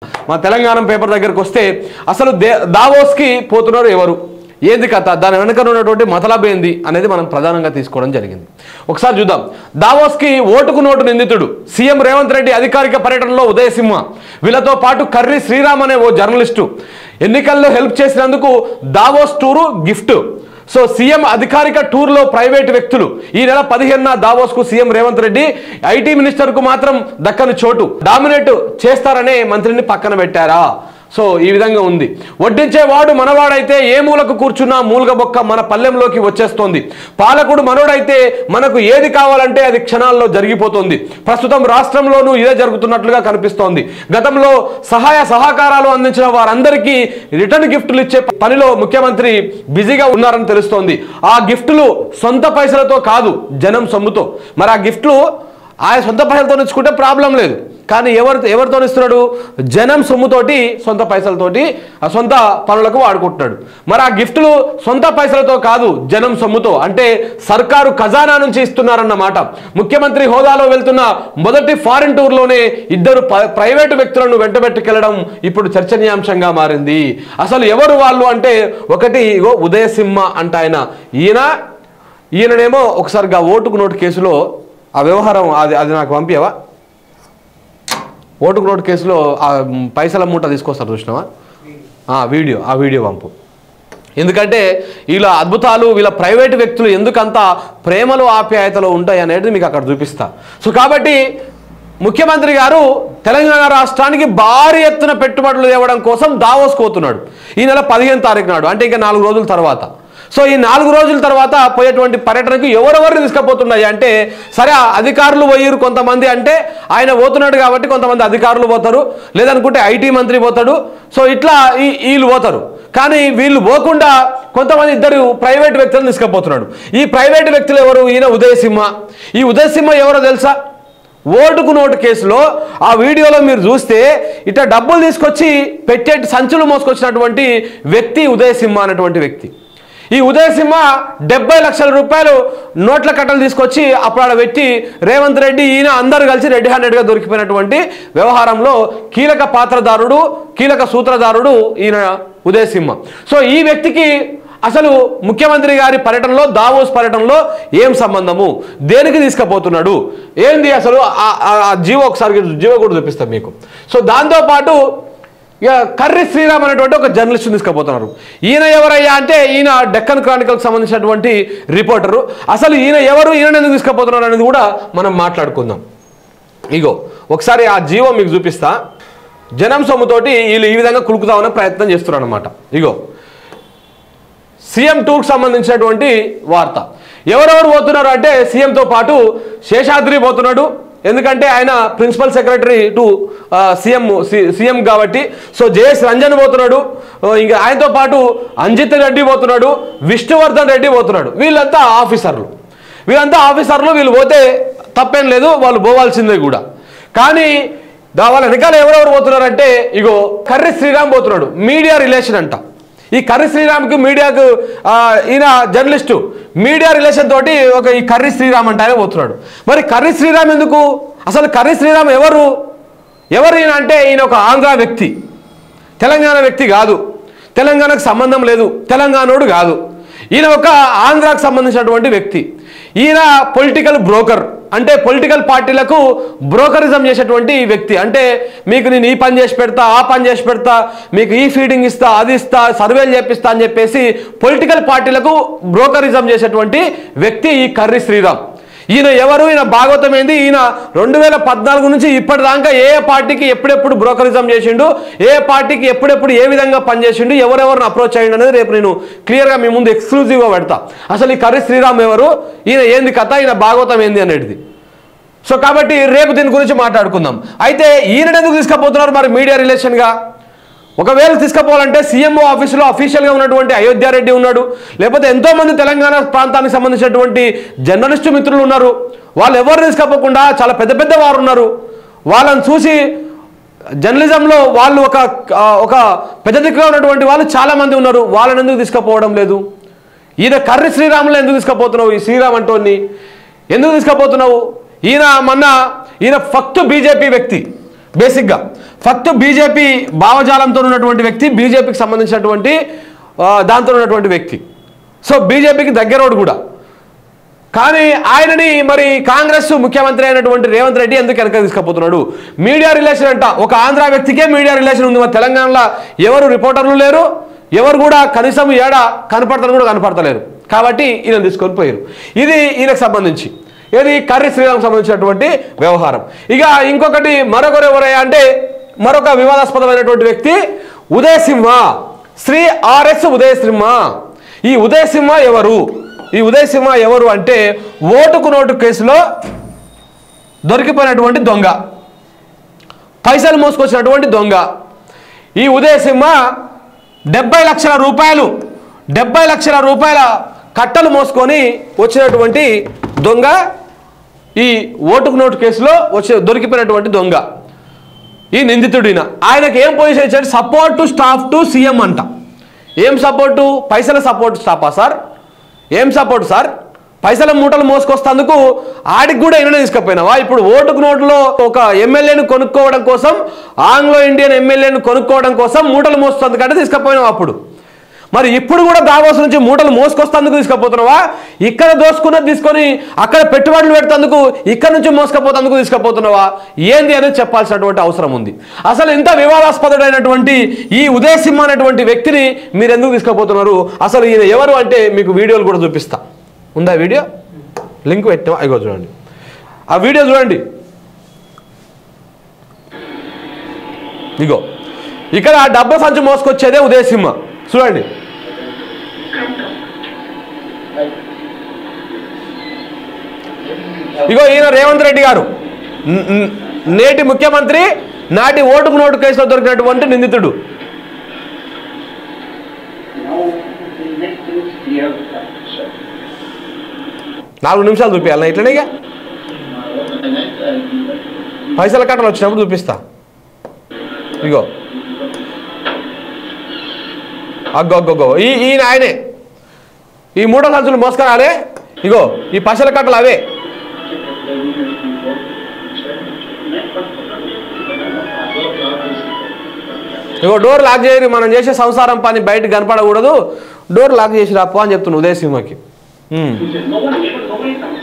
మా తెలంగాణ పేపర్ దగ్గరికి వస్తే అసలు దే దావోస్కి పోతున్నారు ఎవరు ఏంది కథ దాని వెనుక ఉన్నటువంటి మతలబ్ ఏంది అనేది మనం ప్రధానంగా తీసుకోవడం జరిగింది ఒకసారి చూద్దాం దావోస్కి ఓటుకు నోటు నిందితుడు సీఎం రేవంత్ రెడ్డి అధికారిక పర్యటనలో ఉదయసింహ వీళ్ళతో పాటు కర్రీ శ్రీరామ్ అనే ఓ జర్నలిస్టు ఎన్నికల్లో హెల్ప్ చేసినందుకు Davos tour gift so CM అధికారిక టూర్లో ప్రైవేట్ వ్యక్తులు ఈ నెల పదిహేనున దావోస్ కు CM Revanth Reddy IT minister కు మాత్రం దక్కని చోటు డామినేట్ చేస్తారనే మంత్రిని పక్కన పెట్టారా సో ఈ విధంగా ఉంది వడ్డించేవాడు మనవాడైతే ఏ మూలకు కూర్చున్నా మూలగ బొక్క మన పల్లెంలోకి వచ్చేస్తోంది పాలకుడు మనోడైతే మనకు ఏది కావాలంటే అది క్షణాల్లో జరిగిపోతుంది ప్రస్తుతం రాష్ట్రంలోనూ ఇదే జరుగుతున్నట్లుగా కనిపిస్తోంది గతంలో సహాయ సహకారాలు అందించిన వారందరికీ రిటర్న్ గిఫ్టులు ఇచ్చే పనిలో ముఖ్యమంత్రి బిజీగా ఉన్నారని తెలుస్తోంది ఆ గిఫ్టులు సొంత పైసలతో కాదు జనం సొమ్ముతో మరి ఆ గిఫ్ట్లు ఆయన సొంత పైసలతో ఇచ్చుకుంటే ప్రాబ్లం లేదు కానీ ఎవరు ఎవరితో ఇస్తున్నాడు జనం సొమ్ముతోటి సొంత పైసలతోటి ఆ సొంత పనులకు వాడుకుంటున్నాడు మరి ఆ గిఫ్టులు సొంత పైసలతో కాదు జనం సొమ్ముతో అంటే సర్కారు ఖజానా నుంచి ఇస్తున్నారన్నమాట ముఖ్యమంత్రి హోదాలో వెళ్తున్న మొదటి ఫారిన్ టూర్లోనే ఇద్దరు ప- ప్రైవేటు వ్యక్తులను వెంటబెట్టుకెళ్లడం ఇప్పుడు చర్చనీయాంశంగా మారింది అసలు ఎవరు వాళ్ళు అంటే ఒకటి ఇగో ఉదయసింహ అంట ఆయన ఈయన ఈయననేమో ఒకసారిగా ఓటుకు నోటు కేసులో ఆ వ్యవహారం అది అది నాకు పంపించవా ఓటుకు నోటు కేసులో ఆ మ్, పైసల మూట తీసుకొస్తారు చూసినావా ఆ వీడియో ఆ వీడియో పంపు ఎందుకంటే వీళ్ళ అద్భుతాలు వీళ్ళ ప్రైవేటు వ్యక్తులు ఎందుకంత ప్రేమలు ఆప్యాయతలు ఉంటాయి అనేది మీకు అక్కడ చూపిస్తా సో కాబట్టి ముఖ్యమంత్రి గారు తెలంగాణ రాష్ట్రానికి భారీ ఎత్తున పెట్టుబడులు తేవడం కోసం దావోస్ పోతున్నాడు ఈ నెల పదిహేను తారీఖు నాడు అంటే ఇంకా నాలుగు రోజుల తర్వాత సో ఈ నాలుగు రోజుల తర్వాత పోయేటువంటి పర్యటనకు ఎవరెవరిని తీసుకుపోతున్నాయి అంటే సరే ఆ అధికారులు పోయిరు కొంతమంది అంటే ఆయన పోతున్నాడు కాబట్టి కొంతమంది అధికారులు పోతారు లేదనుకుంటే ఐటీ మంత్రి పోతాడు సో ఇట్లా ఈ వీళ్ళు పోతారు కానీ వీళ్ళు పోకుండా కొంతమంది ఇద్దరు ప్రైవేట్ వ్యక్తులను తీసుకుపోతున్నాడు ఈ ప్రైవేట్ వ్యక్తులు ఎవరు ఈయన ఉదయసింహ ఈ ఉదయసింహ ఎవరో తెలుసా ఓటుకు నోటు కేసులో ఆ వీడియోలో మీరు చూస్తే ఇట్లా డబ్బులు తీసుకొచ్చి పెట్టే సంచులు మోసుకొచ్చినటువంటి వ్యక్తి ఉదయసింహ అనేటువంటి వ్యక్తి ఈ ఉదయసింహ డెబ్బై లక్షల రూపాయలు నోట్ల కట్టలు తీసుకొచ్చి అప్పుడు ఆడ పెట్టి రేవంత్ రెడ్డి ఈయన అందరు కలిసి రెడ్డి హ్యాండెడ్గా దొరికిపోయినటువంటి వ్యవహారంలో కీలక పాత్రదారుడు కీలక సూత్రధారుడు ఈయన ఉదయసింహ సో ఈ వ్యక్తికి అసలు ముఖ్యమంత్రి గారి పర్యటనలో దావోస్ పర్యటనలో ఏం సంబంధము దేనికి తీసుకుపోతున్నాడు ఏంది అసలు ఆ- ఆ- ఆ జీవో ఒకసారి జీవో కూడా చూపిస్తాం మీకు సో దాంతోపాటు ఇక కర్రి శ్రీరామ్ అనేటువంటి ఒక జర్నలిస్ట్ తీసుకుపోతున్నారు ఈయన ఎవరయ్యా అంటే ఈయన డెక్కన్ క్రానికల్కి సంబంధించినటువంటి రిపోర్టరు అసలు ఈయన ఎవరు ఈయన ఎందుకు తీసుకుపోతున్నారు అనేది కూడా మనం మాట్లాడుకుందాం ఇగో ఒకసారి ఆ జీవో మీకు చూపిస్తా జనం సొమ్ముతోటి వీళ్ళు ఈ విధంగా కులుకుదామనే ప్రయత్నం చేస్తున్నారు అనమాట ఇగో సీఎం టూర్కి సంబంధించినటువంటి వార్త ఎవరెవరు పోతున్నారు అంటే సీఎంతో పాటు శేషాద్రి పోతున్నాడు ఎందుకంటే ఆయన principal secretary to CM CM కాబట్టి సో జేఎస్ రంజన్ పోతున్నాడు ఆ, ఇంకా ఆయనతో పాటు అంజిత్ రెడ్డి పోతున్నాడు విష్ణువర్ధన్ రెడ్డి పోతున్నాడు వీళ్ళంతా ఆఫీసర్లు వీళ్ళంతా ఆఫీసర్లు వీళ్ళు పోతే తప్పేం లేదు వాళ్ళు పోవాల్సిందే కూడా కానీ దా వాళ్ళ వెనకాల ఎవరెవరు పోతున్నారంటే ఇగో కర్రి శ్రీరామ్ పోతున్నాడు మీడియా రిలేషన్ అంట ఈ కర్రి శ్రీరామ్కి మీడియాకు ఆ, ఈయన జర్నలిస్టు మీడియా రిలేషన్ తోటి ఒక ఈ కర్రి శ్రీరామ్ అంటే ఆయన పోతున్నాడు మరి కర్రి శ్రీరామ్ ఎందుకు అసలు కర్రి శ్రీరామ్ ఎవరు ఎవరు ఈయన అంటే ఈయన ఒక ఆంధ్ర వ్యక్తి తెలంగాణ వ్యక్తి కాదు తెలంగాణకు సంబంధం లేదు తెలంగాణోడు కాదు ఈయన ఒక ఆంధ్రాకు సంబంధించినటువంటి వ్యక్తి ఈయన పొలిటికల్ బ్రోకర్ అంటే పొలిటికల్ పార్టీలకు బ్రోకరిజం చేసేటువంటి వ్యక్తి అంటే మీకు నేను ఈ పని చేసి పెడతా ఆ పని చేసి పెడతా మీకు ఈ ఫీడింగ్ ఇస్తా అది ఇస్తా సర్వేలు చేపిస్తా అని చెప్పేసి పొలిటికల్ పార్టీలకు బ్రోకరిజం చేసేటువంటి వ్యక్తి ఈ కర్రి శ్రీరామ్ ఈయన ఎవరు ఈయన భాగవతం ఏంది ఈయన రెండు వేల పద్నాలుగు నుంచి ఇప్పటిదాకా ఏ ఏ పార్టీకి ఎప్పుడెప్పుడు బ్రోకరిజం చేసిండు ఏ పార్టీకి ఎప్పుడెప్పుడు ఏ విధంగా పనిచేసిండు ఎవరెవరిని అప్రోచ్ అయ్యిండు అనేది రేపు నేను క్లియర్గా మీ ముందు ఎక్స్క్లూజివ్గా పెడతా అసలు ఈ కర్రి శ్రీరామ్ ఎవరు ఈయన ఏంది కథ ఈయన భాగవతం ఏంది అనేది సో కాబట్టి రేపు దీని గురించి మాట్లాడుకుందాం అయితే ఈయన ఎందుకు తీసుకుపోతున్నారు మరి మీడియా రిలేషన్గా ఒకవేళ తీసుకుపోవాలంటే సీఎంఓ ఆఫీసులో అఫీషియల్గా ఉన్నటువంటి అయోధ్య రెడ్డి ఉన్నాడు లేకపోతే ఎంతో మంది తెలంగాణ ప్రాంతానికి సంబంధించినటువంటి జర్నలిస్టు మిత్రులు ఉన్నారు వాళ్ళు ఎవరు తీసుకపోకుండా చాలా పెద్ద పెద్ద వారు ఉన్నారు వాళ్ళని చూసి జర్నలిజంలో వాళ్ళు ఒక ఆ, ఒక పెద్ద దిక్కుగా ఉన్నటువంటి వాళ్ళు చాలా మంది ఉన్నారు వాళ్ళని ఎందుకు తీసుకుపోవడం లేదు ఈయన కర్రి శ్రీరాములు ఎందుకు తీసుకుపోతున్నావు ఈ శ్రీరామ్ అంటోని ఎందుకు తీసుకుపోతున్నావు ఈయన మొన్న ఈయన ఫక్తు బీజేపీ వ్యక్తి బేసిక్గా ఫక్త్ బీజేపీ భావజాలంతో ఉన్నటువంటి వ్యక్తి బీజేపీకి సంబంధించినటువంటి ఆ, దాంతో ఉన్నటువంటి వ్యక్తి సో బీజేపీకి దగ్గరోడు కూడా కానీ ఆయనని మరి కాంగ్రెస్ ముఖ్యమంత్రి అయినటువంటి రేవంత్ రెడ్డి ఎందుకు వెనక తీసుకుపోతున్నాడు మీడియా రిలేషన్ అంట ఒక ఆంధ్ర వ్యక్తికే మీడియా రిలేషన్ ఉంది మరి తెలంగాణలో ఎవరు రిపోర్టర్లు లేరు ఎవరు కూడా కనీసం ఏడ కనపడతారు కూడా కనపడతలేరు కాబట్టి ఈయన తీసుకొని పోయారు ఇది ఈయనకు సంబంధించి ఇది కర్రీ శ్రీరామ్ సంబంధించినటువంటి వ్యవహారం ఇక ఇంకొకటి మరొకరు ఎవరయ్యా అంటే మరొక వివాదాస్పదమైనటువంటి వ్యక్తి ఉదయ్ సింహ శ్రీ ఆర్ఎస్ ఉదయ్ సింహ ఈ ఉదయ్ సింహ ఎవరు ఈ ఉదయ్ సింహ ఎవరు అంటే ఓటుకు నోటు కేసులో దొరికిపోయినటువంటి దొంగ పైసలు మోసుకొచ్చినటువంటి దొంగ ఈ ఉదయ్ సింహ డెబ్బై లక్షల రూపాయలు డెబ్బై లక్షల రూపాయల కట్టలు మోసుకొని వచ్చినటువంటి దొంగ ఈ ఓటుకు నోటు కేసులో వచ్చే దొరికిపోయినటువంటి దొంగ ఈ నిందితుడిన ఆయనకి ఏం పొజిషన్ ఇచ్చాడు support to staff to CM అంట ఏం సపోర్టు పైసల సపోర్ట్ స్టాఫా సార్ ఏం సపోర్ట్ సార్ పైసల మూటలు మోసుకొస్తందుకు ఆడికి కూడా ఈయన తీసుకుపోయినావా ఇప్పుడు ఓటుకు నోటులో ఒక ఎమ్మెల్యేను కొనుక్కోవడం కోసం ఆంగ్లో ఇండియన్ ఎమ్మెల్యేను కొనుక్కోవడం కోసం మూటలు మోస్తుంది కంటే తీసుకుపోయినావు అప్పుడు మరి ఇప్పుడు కూడా దావోస్ నుంచి మూటలు మోసుకొస్తందుకు తీసుకుపోతున్నావా ఇక్కడ దోసుకున్నది తీసుకొని అక్కడ పెట్టుబడులు పెడుతందుకు ఇక్కడ నుంచి మోసుకపోతందుకు తీసుకుపోతున్నావా ఏంది అనేది చెప్పాల్సినటువంటి అవసరం ఉంది అసలు ఇంత వివాదాస్పదుడైనటువంటి ఈ ఉదయ్ సింహ అనేటువంటి వ్యక్తిని మీరు ఎందుకు తీసుకుపోతున్నారు అసలు ఈయన ఎవరు అంటే మీకు వీడియోలు కూడా చూపిస్తా ఉందా వీడియో లింక్ పెట్టాం అయ్యో చూడండి ఆ వీడియో చూడండి ఇగో ఇక్కడ ఆ డబ్బా సంచి మోసుకొచ్చేదే ఉదయ్ సింహ చూడండి ఇగో ఈయన రేవంత్ రెడ్డి గారు న- న- నేటి ముఖ్యమంత్రి నాటి ఓటుకు నోటు కేసులో దొరికినటువంటి నిందితుడు Now, the next thing we have sir. నాలుగు నిమిషాలు చూపించాలి ఇట్లనే ఇక పైసల కట్టలు వచ్చినప్పుడు చూపిస్తా ఇగో అగ్గో అగ్గో ఈ ఈయన ఆయనే ఈ మూడో సంచులు మోసుకురాలే ఇగో ఈ పైసల కట్టలు అవే ఇగో డోర్ లాక్ చేయరు మనం చేసే సంసారం పని బయట కనపడకూడదు డోర్ లాక్ చేసి రాపో అని చెప్తున్నాను ఉదయ్ సింహకి ఉమ్. He said, no one, even nobody comes.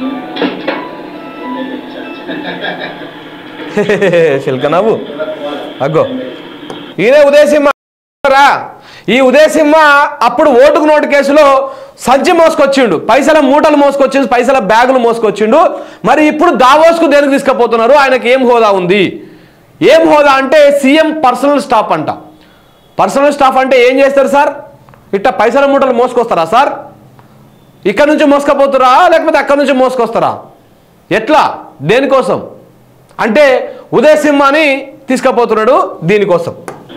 శిల్క నవ్వు అగ్గో ఈయనే ఉదయ్ సింహ రా ఈ ఉదయ్ సింహ అప్పుడు ఓటుకు నోటు కేసులో సంచి మోసుకొచ్చిండు పైసల మూటలు మోసుకొచ్చిండు పైసల బ్యాగులు మోసుకొచ్చిండు మరి ఇప్పుడు దావోస్కు దేనికి తీసుకుపోతున్నారు ఆయనకి ఏం హోదా ఉంది ఏం హోదా అంటే సీఎం పర్సనల్ స్టాఫ్ అంట పర్సనల్ స్టాఫ్ అంటే ఏం చేస్తారు సార్ ఇట్ట పైసల మూటలు మోసుకొస్తారా సార్ ఇక్కడ నుంచి మోసుకపోతురా లేకపోతే అక్కడ నుంచి మోసుకొస్తారా ఎట్లా దేనికోసం అంటే ఉదయ్ సింహాని తీసుకుపోతున్నాడు దీనికోసం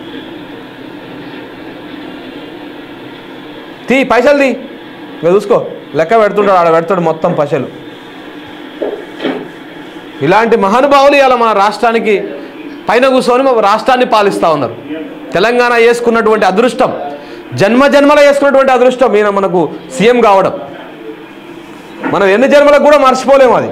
తీ పైసలు తీ ఇక చూసుకో లెక్క పెడుతుంటాడు ఆడ పెడతాడు మొత్తం పైసలు ఇలాంటి మహానుభావులు ఇలా మన రాష్ట్రానికి పైన కూర్చొని మా రాష్ట్రాన్ని పాలిస్తూ ఉన్నారు తెలంగాణ వేసుకున్నటువంటి అదృష్టం జన్మ జన్మల వేసుకున్నటువంటి అదృష్టం ఈయన మనకు సీఎం కావడం మనం ఎన్ని జన్మలకు కూడా మర్చిపోలేము అది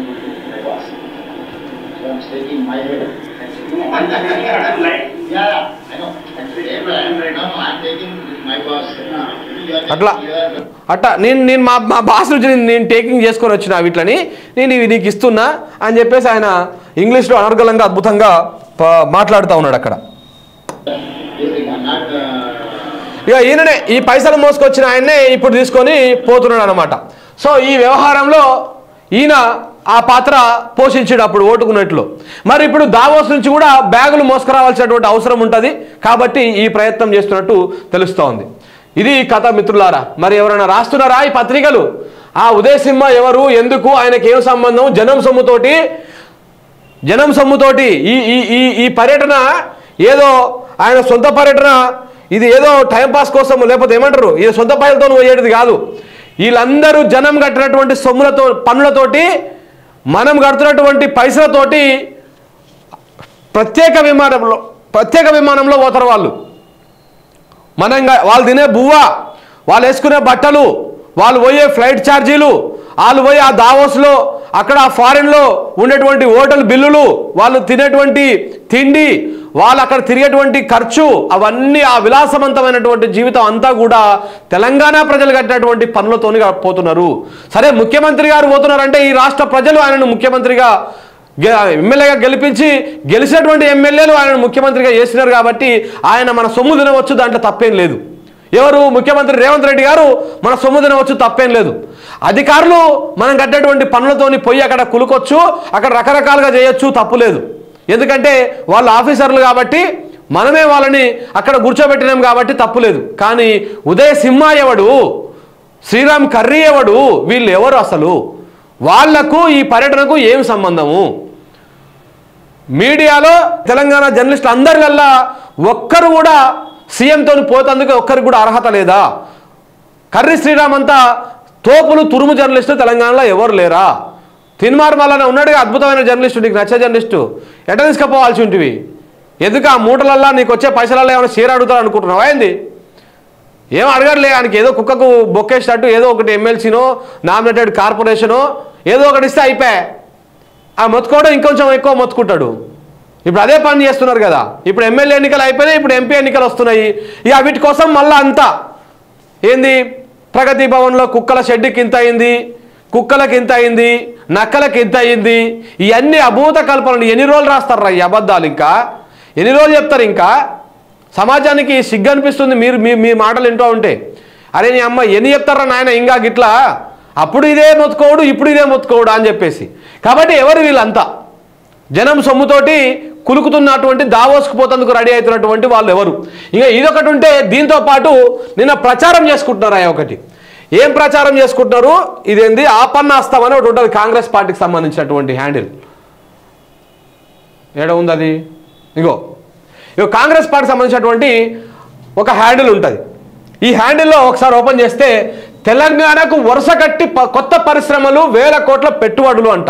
So I'm taking my head. No, I'm taking it like, Yeah, I know. Actually, no, no, I'm taking my boss. You are అట్లా taking your- అట్లా నేను నేను మా మా బాస్ నుంచి నేను నేను టేకింగ్ చేసుకొని వచ్చిన వీటిని నేను ఇవి నీకు ఇస్తున్నా అని చెప్పేసి ఆయన ఇంగ్లీష్లో అనర్గళంగా అద్భుతంగా ప- మాట్లాడుతూ ఉన్నాడు అక్కడ This thing, I'm not, uh, ఇక ఈయననే ఈ పైసలు మోసుకొచ్చిన ఆయన్నే ఇప్పుడు తీసుకొని పోతున్నాడు అనమాట సో ఈ వ్యవహారంలో ఈయన ఆ పాత్ర పోషించాడు అప్పుడు ఓటుకున్నట్లు మరి ఇప్పుడు దావోస్ నుంచి కూడా బ్యాగులు మోసుకురావాల్సినటువంటి అవసరం ఉంటుంది కాబట్టి ఈ ప్రయత్నం చేస్తున్నట్టు తెలుస్తూ ఉంది ఇది కథ మిత్రులారా మరి ఎవరైనా రాస్తున్నారా ఈ పత్రికలు ఆ ఉదయ్ సింహ ఎవరు ఎందుకు ఆయనకి ఏం సంబంధం జనం సొమ్ముతోటి జనం సొమ్ముతోటి ఈ ఈ ఈ ఈ పర్యటన ఏదో ఆయన సొంత పర్యటన ఇది ఏదో టైంపాస్ కోసం లేకపోతే ఏమంటారు ఇది సొంత పైలతో పోయేది కాదు వీళ్ళందరూ జనం కట్టినటువంటి సొమ్ములతో పనులతోటి మనం కడుతున్నటువంటి పైసలతోటి ప్రత్యేక విమానంలో ప్రత్యేక విమానంలో పోతారు వాళ్ళు మనం గా- వాళ్ళు తినే బువ్వ వాళ్ళు వేసుకునే బట్టలు వాళ్ళు పోయే ఫ్లైట్ ఛార్జీలు వాళ్ళు పోయి ఆ దావోస్లో అక్కడ ఫారెన్లో ఉండేటువంటి హోటల్ బిల్లులు వాళ్ళు తినేటువంటి తిండి వాళ్ళు అక్కడ తిరిగేటువంటి ఖర్చు అవన్నీ ఆ విలాసవంతమైనటువంటి జీవితం అంతా కూడా తెలంగాణ ప్రజలు కట్టినటువంటి పనులతోని పోతున్నారు సరే ముఖ్యమంత్రి గారు పోతున్నారంటే ఈ రాష్ట్ర ప్రజలు ఆయనను ముఖ్యమంత్రిగా గె- ఎమ్మెల్యేగా గెలిపించి గెలిచినటువంటి ఎమ్మెల్యేలు ఆయనను ముఖ్యమంత్రిగా చేసినారు కాబట్టి ఆయన మన సొమ్ము తినవచ్చు దాంట్లో తప్పేం లేదు ఎవరు ముఖ్యమంత్రి రేవంత్ రెడ్డి గారు మన సొమ్ము తినవచ్చు తప్పేం లేదు అధికారులు మనం కట్టేటువంటి పనులతోని పోయి అక్కడ కులుకొచ్చు అక్కడ రకరకాలుగా చేయొచ్చు తప్పు లేదు ఎందుకంటే వాళ్ళు ఆఫీసర్లు కాబట్టి మనమే వాళ్ళని అక్కడ కూర్చోబెట్టినాం కాబట్టి తప్పు లేదు కానీ ఉదయ సింహ ఎవడు శ్రీరామ్ కర్రీ ఎవడు వీళ్ళు ఎవరు అసలు వాళ్లకు ఈ పర్యటనకు ఏం సంబంధము మీడియాలో తెలంగాణ జర్నలిస్టులు అందరికల్లా ఒక్కరు కూడా సీఎంతో పోతందుకు ఒక్కరికి కూడా అర్హత లేదా కర్రీ శ్రీరామ్ అంతా తోపులు తురుము జర్నలిస్టు తెలంగాణలో ఎవరు లేరా తిన్మార్ మల్లన ఉన్నాడుగా అద్భుతమైన జర్నలిస్టు నీకు నచ్చే జర్నలిస్టు ఎట తీసుకుపోవాల్సి ఉంటివి ఎందుకు ఆ మూటలల్లా నీకు వచ్చే పైసలల్లో ఏమైనా షేర్ అడుగుతారు అనుకుంటున్నావా ఏంది ఏం అడగట్లే ఆయనకి ఏదో కుక్కకు బొక్కేసినట్టు ఏదో ఒకటి ఎమ్మెల్సీనో నామినేటెడ్ కార్పొరేషనో ఏదో ఒకటి ఇస్తే అయిపోయా ఆ మొత్తుకోవడం ఇంకొంచెం ఎక్కువ మొత్తుకుంటాడు ఇప్పుడు అదే పని చేస్తున్నారు కదా ఇప్పుడు ఎమ్మెల్యే ఎన్నికలు అయిపోయినాయి ఇప్పుడు ఎంపీ ఎన్నికలు వస్తున్నాయి ఇక వీటి కోసం మళ్ళా అంతా ఏంది ప్రగతి భవన్లో కుక్కల షెడ్కి ఇంత అయింది కుక్కలకి ఇంత అయింది నక్కలకి ఇంత అయింది ఇవన్నీ అభూత కల్పనలు ఎన్ని రోజులు రాస్తారా ఈ అబద్ధాలు ఇంకా ఎన్ని రోజులు చెప్తారు ఇంకా సమాజానికి సిగ్గు అనిపిస్తుంది మీరు మీ మీ మాటలు వింటూ ఉంటే అరే నీ అమ్మ ఎన్ని చెప్తారా నాయన ఇంకా గిట్లా అప్పుడు ఇదే మొత్తుకోడు ఇప్పుడు ఇదే మొత్తుకోడు అని చెప్పేసి కాబట్టి ఎవరు వీళ్ళంతా జనం సొమ్ముతోటి కులుకుతున్నటువంటి దావోస్కు పోతందుకు రెడీ అవుతున్నటువంటి వాళ్ళు ఎవరు ఇంకా ఇదొకటి ఉంటే దీంతో పాటు నిన్న ప్రచారం చేసుకుంటున్నారు ఆ ఒకటి ఏం ప్రచారం చేసుకుంటున్నారు ఇదేంది ఆపన్నాస్తం అని ఒకటి ఉంటుంది కాంగ్రెస్ పార్టీకి సంబంధించినటువంటి హ్యాండిల్ ఏడ ఉంది అది ఇగో ఇగో కాంగ్రెస్ పార్టీకి సంబంధించినటువంటి ఒక హ్యాండిల్ ఉంటుంది ఈ హ్యాండిల్లో ఒకసారి ఓపెన్ చేస్తే తెలంగాణకు వరుస కట్టి ప- కొత్త పరిశ్రమలు వేల కోట్ల పెట్టుబడులు అంట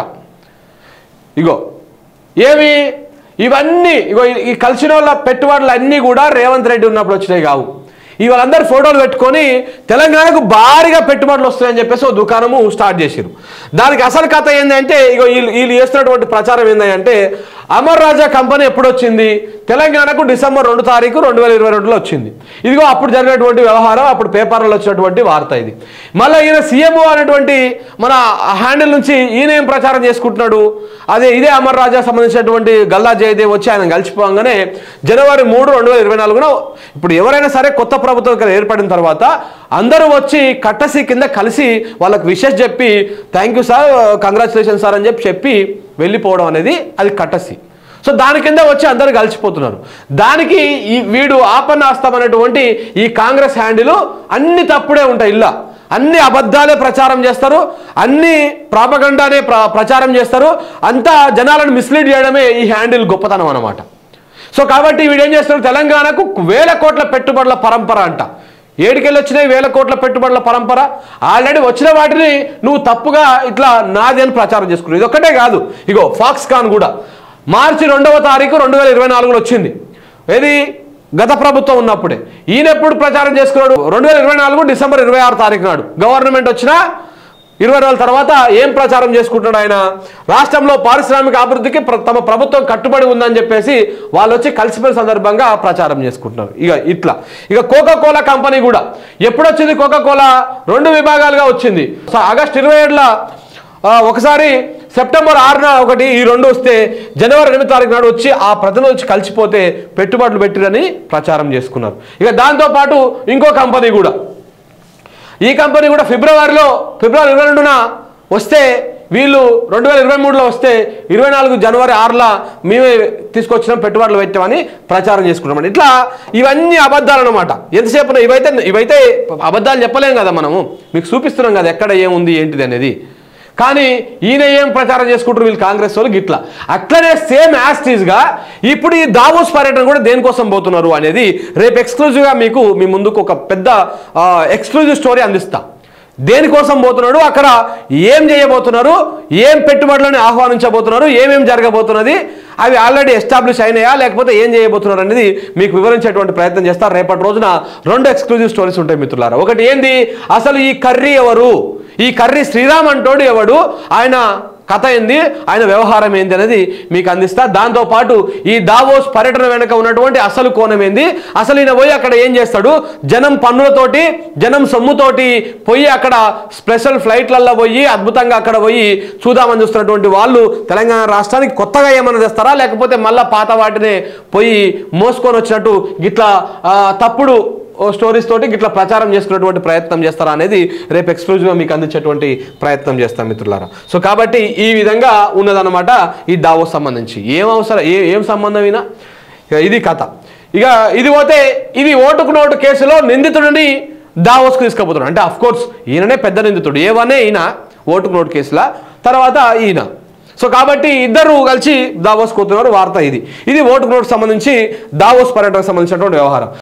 ఇగో ఏమి ఇవన్నీ ఇగో ఈ- ఈ కలిసిన వాళ్ళ పెట్టుబడులు అన్నీ కూడా రేవంత్ రెడ్డి ఉన్నప్పుడు వచ్చినాయి కావు ఈ వాళ్ళందరూ ఫోటోలు పెట్టుకొని తెలంగాణకు భారీగా పెట్టుబడులు వస్తాయని చెప్పేసి ఒక దుకాణము స్టార్ట్ చేశారు దానికి అసలు కథ ఏంటంటే ఇగో వీళ్ళు వీళ్ళు చేస్తున్నటువంటి ప్రచారం ఏంటంటే అమర్ రాజా కంపెనీ ఎప్పుడు వచ్చింది తెలంగాణకు డిసెంబర్ రెండు తారీఖు రెండు వేల ఇరవై రెండులో వచ్చింది ఇదిగో అప్పుడు జరిగినటువంటి వ్యవహారం అప్పుడు పేపర్లలో వచ్చినటువంటి వార్త ఇది మళ్ళీ ఈయన సీఎంఓ అనేటువంటి మన హ్యాండిల్ నుంచి ఈయన ఏం ప్రచారం చేసుకుంటున్నాడు అదే ఇదే అమర్ రాజా సంబంధించినటువంటి గల్లా జయదేవ్ వచ్చి ఆయన కలిసిపోగానే జనవరి మూడు రెండు వేల ఇరవై నాలుగున ఇప్పుడు ఎవరైనా సరే కొత్త ప్రభుత్వం ఇక్కడ ఏర్పడిన తర్వాత అందరూ వచ్చి కట్టసి కింద కలిసి వాళ్ళకి విషెస్ చెప్పి thank you sir congratulation sir అని చెప్పి చెప్పి వెళ్ళిపోవడం అనేది అది కట్టసి సో దాని కింద వచ్చి అందరూ కలిసిపోతున్నారు దానికి ఈ వీడు ఆపన్నాస్తం అనేటువంటి ఈ కాంగ్రెస్ హ్యాండిల్ అన్ని తప్పుడే ఉంటాయి ఇలా అన్ని అబద్ధాలే ప్రచారం చేస్తారు అన్ని ప్రాపగండానే ప్ర ప్రచారం చేస్తారు అంతా జనాలను మిస్లీడ్ చేయడమే ఈ హ్యాండిల్ గొప్పతనం అన్నమాట సో కాబట్టి వీడు ఏం చేస్తున్నాడు తెలంగాణకు వేల కోట్ల పెట్టుబడుల పరంపర అంట ఏడికెళ్ళి వచ్చినాయి వేల కోట్ల పెట్టుబడుల పరంపర ఆల్రెడీ వచ్చిన వాటిని నువ్వు తప్పుగా ఇట్లా నాది అని ప్రచారం చేసుకున్నావు ఇది ఒక్కటే కాదు ఇగో ఫాక్స్కాన్ కూడా మార్చి రెండవ తారీఖు రెండు వేల ఇరవై నాలుగులో వచ్చింది ఏది గత ప్రభుత్వం ఉన్నప్పుడే ఈయన ఎప్పుడు ప్రచారం చేసుకున్నాడు రెండు వేల ఇరవై నాలుగు డిసెంబర్ ఇరవై ఆరు తారీఖు నాడు గవర్నమెంట్ వచ్చినా ఇరవై రోజుల తర్వాత ఏం ప్రచారం చేసుకుంటున్నాడు ఆయన రాష్ట్రంలో పారిశ్రామిక అభివృద్ధికి ప్ర- తమ ప్రభుత్వం కట్టుబడి ఉందని చెప్పేసి వాళ్ళు వచ్చి కలిసిపోయిన సందర్భంగా ప్రచారం చేసుకుంటున్నారు ఇక ఇట్లా ఇక కోకా కోలా కంపెనీ కూడా ఎప్పుడు వచ్చింది కోకా కోలా రెండు విభాగాలుగా వచ్చింది సో ఆగస్ట్ ఇరవై ఏడులో ఒకసారి సెప్టెంబర్ ఆరున ఒకటి ఈ రెండు వస్తే జనవరి ఎనిమిది తారీఖు నాడు వచ్చి ఆ ప్రజలు వచ్చి కలిసిపోతే పెట్టుబడులు పెట్టిరని ప్రచారం చేసుకున్నారు ఇక దాంతోపాటు ఇంకో కంపెనీ కూడా ఈ కంపెనీ కూడా ఫిబ్రవరిలో ఫిబ్రవరి ఇరవై రెండున వస్తే వీళ్ళు రెండు వేల ఇరవై మూడులో వస్తే ఇరవై నాలుగు జనవరి ఆరులా మేమే తీసుకొచ్చినాం పెట్టుబడులు పెట్టామని ప్రచారం చేసుకుంటాం ఇట్లా ఇవన్నీ అబద్ధాలు అనమాట ఎంతసేపు ఇవైతే ఇవైతే అబద్ధాలు చెప్పలేం కదా మనము మీకు చూపిస్తున్నాం కదా ఎక్కడ ఏముంది ఏంటిది అనేది కానీ ఈయన ఏం ప్రచారం చేసుకుంటారు వీళ్ళు కాంగ్రెస్ వాళ్ళు గిట్లా అట్లనే సేమ్ యాస్టీస్గా ఇప్పుడు ఈ దావోస్ పర్యటన కూడా దేనికోసం పోతున్నారు అనేది రేపు ఎక్స్క్లూజివ్గా మీకు మీ ముందుకు ఒక పెద్ద ఎక్స్క్లూజివ్ స్టోరీ అందిస్తా దేనికోసం పోతున్నాడు అక్కడ ఏం చేయబోతున్నారు ఏం పెట్టుబడులను ఆహ్వానించబోతున్నారు ఏమేం జరగబోతున్నది అవి ఆల్రెడీ ఎస్టాబ్లిష్ అయినాయా లేకపోతే ఏం చేయబోతున్నారు అనేది మీకు వివరించేటువంటి ప్రయత్నం చేస్తారు రేపటి రోజున రెండు ఎక్స్క్లూజివ్ స్టోరీస్ ఉంటాయి మిత్రులారా ఒకటి ఏంది అసలు ఈ కర్రీ ఎవరు ఈ కర్రీ శ్రీరామ్ అంటోడు ఎవడు ఆయన కథ ఏంది ఆయన వ్యవహారం ఏంది అనేది మీకు అందిస్తా దాంతోపాటు ఈ దావోస్ పర్యటన వెనుక ఉన్నటువంటి అసలు కోణం ఏంది అసలు ఈయన పోయి అక్కడ ఏం చేస్తాడు జనం పన్నులతోటి జనం సొమ్ముతోటి పోయి అక్కడ స్పెషల్ ఫ్లైట్లలో పోయి అద్భుతంగా అక్కడ పోయి చూద్దామని చూస్తున్నటువంటి వాళ్ళు తెలంగాణ రాష్ట్రానికి కొత్తగా ఏమైనా తెస్తారా లేకపోతే మళ్ళా పాత వాటినే పోయి మోసుకొని వచ్చినట్టు గిట్లా ఆ, తప్పుడు ఓ స్టోరీస్ తోటి గిట్లా ప్రచారం చేసుకునేటువంటి ప్రయత్నం చేస్తారా అనేది రేపు ఎక్స్క్లూజివ్గా మీకు అందించేటువంటి ప్రయత్నం చేస్తాం మిత్రులారా సో కాబట్టి ఈ విధంగా ఉన్నదన్నమాట ఈ దావో సంబంధించి ఏం అవసరం ఏ ఏం సంబంధం అయినా ఇది కథ ఇక ఇది పోతే ఇది ఓటుకు నోటు కేసులో నిందితుడిని దావోస్కు తీసుకుపోతున్నాడు అంటే అఫ్ కోర్స్ ఈయననే పెద్ద నిందితుడు ఏవనే ఈయన ఓటుకు నోటు కేసులా తర్వాత ఈయన సో కాబట్టి ఇద్దరు కలిసి దావోస్ పోతున్నారు వార్త ఇది ఇది ఓటుకు నోటు సంబంధించి దావోస్ పర్యటనకు సంబంధించినటువంటి వ్యవహారం